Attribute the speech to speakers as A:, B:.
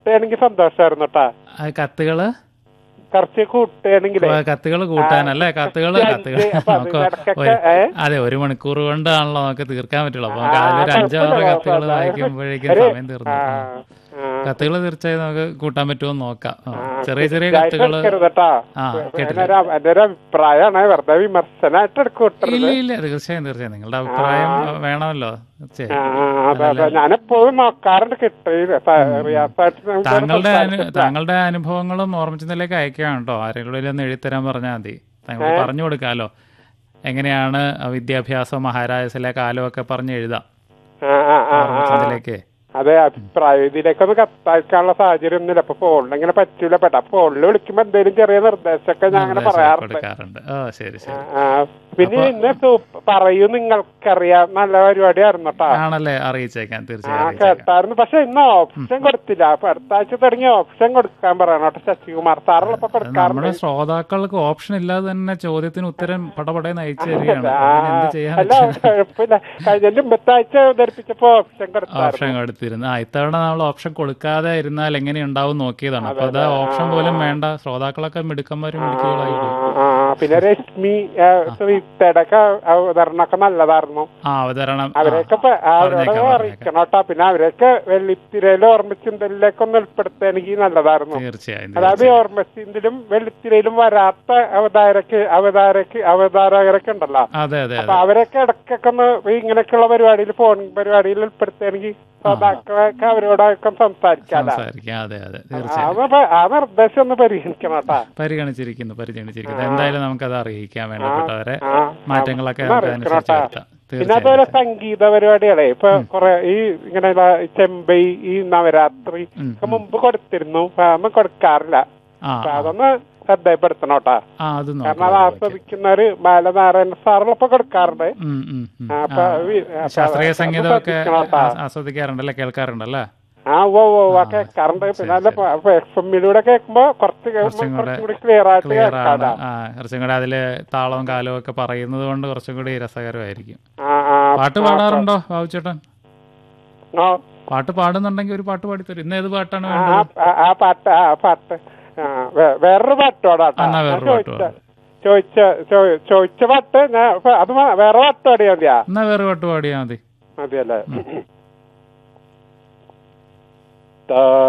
A: കൂട്ടുകയാണെങ്കിൽ സന്തോഷമായിരുന്നു കേട്ടാ
B: ആ കത്തുകള്
A: കുറച്ച് കൂട്ടുകയാണെങ്കിലേ
B: കത്തുകൾ കൂട്ടാനല്ലേ കത്തുകൾ
A: അഞ്ച്
B: കത്തുകൾ
A: അപ്പൊ
B: നമുക്ക്
A: അതിനിടയ്ക്കൊക്കെ,
B: ഒരു-
A: ഏ?
B: അതെ ഒരു മണിക്കൂർ കൊണ്ടാണല്ലോ നമുക്ക് തീർക്കാൻ പറ്റുള്ളൂ അപ്പൊ
A: ആ,
B: അതിലൊരു അഞ്ചാറ്
A: കുഴപ്പമില്ല,
B: കത്തുകൾ
A: കുഴപ്പമില്ല.
B: വായിക്കുമ്പോഴേക്കും
A: ഒരു-
B: സമയം തീർന്നു
A: ആ,
B: ഉം.
A: ആ.
B: കത്തുകൾ തീർച്ചയായും നമുക്ക് കൂട്ടാൻ പറ്റുമോ എന്ന് നോക്കാം ആ,
A: ആ,
B: ചെറിയ ചെറിയ
A: ഇതായിട്ട്
B: കത്തുകൾ
A: എടുക്കരുത് കേട്ടാ.
B: ആ, കേട്ടില്ല.
A: എന്റെ ഒരു- എന്റെ ഒരു അഭിപ്രായമാണ് വെറുതെ വിമർശനമായിട്ട് എടുക്കൂട്ടരുത്
B: ഇല്ല ഇല്ല തീർച്ചയായും തീർച്ചയായും നിങ്ങളുടെ അഭിപ്രായം വേണമല്ലോ തീർച്ചയായും
A: ആ, അതെ അതെ ഞാനെപ്പോഴും നോക്കാറുണ്ട് കിട്ടിയില്ല റിയാസായിട്ട് നമുക്ക്
B: താങ്കളുടെ അനു-
A: സംസാരിച്ചിട്ടില്ല.
B: താങ്കളുടെ അനുഭവങ്ങളും ഓർമ്മിച്ചതിലേക്ക് അയക്കുകയാണ് കേട്ടോ ആരെങ്കിലും ഒന്ന് എഴുതിത്തരാൻ പറഞ്ഞാൽ മതി താങ്കൾ പറഞ്ഞു കൊടുക്കാലോ എങ്ങനെയാണ് വിദ്യാഭ്യാസം മഹാരാജസിലെ കാലമൊക്കെ പറഞ്ഞ് എഴുതാം
A: ആ, ആ, ആ, ആ.
B: ഓർമ്മിച്ചതിലേക്ക്
A: അതെ അഭിപ്രായം ഇതിലേക്കൊന്ന് കത്തയക്കാനുള്ള സാഹചര്യം ഒന്നുമില്ല അപ്പൊ ഫോണിൽ ഇങ്ങനെ പറ്റൂല പെട്ട ഫോണിൽ വിളിക്കുമ്പോ എന്തെങ്കിലും ചെറിയ നിർദ്ദേശമൊക്കെ ഞാൻ അങ്ങനെ
B: നിർദ്ദേശം
A: പറയാറുണ്ട്
B: കൊടുക്കാറുണ്ട് ഓ ശരി ശരി
A: ആ, പിന്നെ ഇന്ന് സൂപ്പ് പറയൂ നിങ്ങൾക്കറിയാം നല്ല പരിപാടിയായിരുന്നു കേട്ടോ
B: ആണല്ലേ അറിയിച്ചേക്കാം
A: ആ
B: തീർച്ചയായും അറിയിച്ചേക്കാം
A: കേട്ടായിരുന്നു പക്ഷെ ഇന്ന് ഓപ്ഷൻ കൊടുത്തില്ല അപ്പൊ അടുത്ത ആഴ്ച തുടങ്ങി ഓപ്ഷൻ കൊടുക്കാൻ പറയണം കേട്ടോ ശശികുമാർ സാറുള്ളപ്പോ കൊടുക്കാറുണ്ട്
B: നമ്മുടെ ശ്രോതാക്കൾക്ക് ഓപ്ഷൻ ഇല്ലാതെ തന്നെ ചോദ്യത്തിന് ഉത്തരം പടപടെ നയിച്ചു തരികയാണ്
A: ആ,
B: അതിന് എന്ത് ചെയ്യാൻ
A: അല്ല കുഴപ്പമില്ല കഴിഞ്ഞ മുമ്പത്തെ ആഴ്ച അവതരിപ്പിച്ചപ്പോ ഓപ്ഷൻ കൊടുത്തായിരുന്നു
B: ഓപ്ഷൻ കൊടുത്തിരുന്നു ആ ഇത്തവണ നമ്മൾ ഓപ്ഷൻ കൊടുക്കാതെ ഇരുന്നാൽ എങ്ങനെ ഉണ്ടാവും നോക്കിയതാണ് അപ്പൊ അത് ഓപ്ഷൻ പോലും വേണ്ട ശ്രോതാക്കളൊക്കെ മിടുക്കന്മാരും മിടുക്കുകളായി പോയി
A: ആ, പിന്നെ രശ്മി ശ്രീത്തടൊക്കെ അവതരണമൊക്കെ നല്ലതായിരുന്നു
B: ആ അവതരണം ആ,
A: അവരെയൊക്കെ പ- അവരോട്
B: പറഞ്ഞേക്കാം,
A: അറിയിക്കണം കേട്ടോ പിന്നെ അവരെയൊക്കെ വെള്ളിത്തിരയിൽ ഓർമ്മച്ചിന്തലിലേക്ക് ഒന്ന് ഉൾപ്പെടുത്തുകയാണെങ്കിൽ നല്ലതായിരുന്നു
B: തീർച്ചയായും
A: അതായത് ഈ ഓർമ്മച്ചിന്തലും വെള്ളിത്തിരയിലും വരാത്ത അവതാരക്ക് അവതാരക്ക് അവതാരകരൊക്കെ ഉണ്ടല്ലോ
B: അതെ അതെ
A: അപ്പൊ
B: അതെ
A: അവരൊക്കെ ഇടയ്ക്കൊക്കെ ഒന്ന് ഈ ഇങ്ങനെയൊക്കെയുള്ള പരിപാടിയിൽ ഫോൺ പരിപാടിയിൽ ഉൾപ്പെടുത്തുകയാണെങ്കിൽ ശ്രോതാക്കളൊക്കെ അവരോടൊക്കെ സംസാരിക്കാലോ
B: സംസാരിക്കാം അതെ അതെ തീർച്ചയായും
A: അത് പ- ആ നിർദ്ദേശം ഒന്ന് പരിഗണിക്കണം കേട്ടാ
B: പരിഗണിച്ചിരിക്കുന്നു പരിഗണിച്ചിരിക്കുന്നു എന്തായാലും നമുക്കത് അറിയിക്കാൻ വേണ്ടപ്പെട്ടവരെ
A: ആ,
B: മാറ്റങ്ങളൊക്കെ
A: ഒന്ന്
B: നമുക്ക്
A: അറിയിക്കണം
B: അനുസരിച്ച്
A: കേട്ടാ.
B: വരുത്താം
A: പിന്നെ അതുപോലെ
B: തീർച്ചയായും
A: സംഗീത പരിപാടികളെ ഇപ്പൊ കൊറേ ഈ ഇങ്ങനെ ചെമ്പൈ ഈ നവരാത്രി
B: ഉം,
A: ഒക്കെ മുമ്പ് കൊടുത്തിരുന്നു ഇപ്പൊ അതൊന്നും കൊടുക്കാറില്ല
B: ആ
A: അപ്പൊ അതൊന്ന് ശ്രദ്ധയപ്പെടുത്തണം കേട്ടാ
B: ആ അത്
A: കാരണം അത്
B: നോക്കാം
A: ആസ്വദിക്കുന്നവര് ബാലനാരായണ സാറുള്ളപ്പോ കൊടുക്കാറുണ്ട്
B: ഉം, ഉം, ഉം.
A: ആ, അപ്പൊ
B: ആ,
A: വി- അപ്പൊ
B: ശാസ്ത്രീയ
A: അത്
B: സംഗീതമൊക്കെ
A: ശ്രദ്ധിക്കണം കേട്ടാ.
B: ആ- ആസ്വദിക്കാറുണ്ടല്ലേ കേൾക്കാറുണ്ടല്ലേ
A: ആ ഓ ഓ ആ കേൾക്കാറുണ്ട് പിന്നെ അല്ല എഫ് എമ്മിലൂടെ കേൾക്കുമ്പോ കുറച്ച്
B: കുറച്ചും കൂടെ
A: കുറച്ചും കൂടി ക്ലിയർ ആയിട്ട്
B: ക്ലിയർ ആണ്
A: കേൾക്കാതാ
B: ആ കുറച്ചും കൂടെ അതില് താളവും കാലവും ഒക്കെ പറയുന്നത് കൊണ്ട് കുറച്ചും കൂടി രസകരമായിരിക്കും
A: ആ ആ
B: പാട്ട് പാടാറുണ്ടോ ബാബുചേട്ടൻ
A: ആ
B: പാട്ട് പാടുന്നുണ്ടെങ്കിൽ ഒരു പാട്ട് പാടിത്തരും ഇന്ന് ഏത് പാട്ടാണ്
A: ആ,
B: വേണ്ടത്
A: ആ, ആ പാട്ട് ആ പാട്ട് ആ വേ- വേറൊരു പാട്ടോടാട്ടാ
B: എന്നാ വേറൊരു പാട്ട് പാട്.
A: ചോദിച്ച ചോ- ചോദിച്ച പാട്ട് ഞാൻ ഇപ്പൊ അത് മ- വേറെ പാട്ട് പാടിയാ മതിയാ
B: എന്നാ വേറെ പാട്ട് പാടിയാൽ മതി
A: മതിയല്ലേ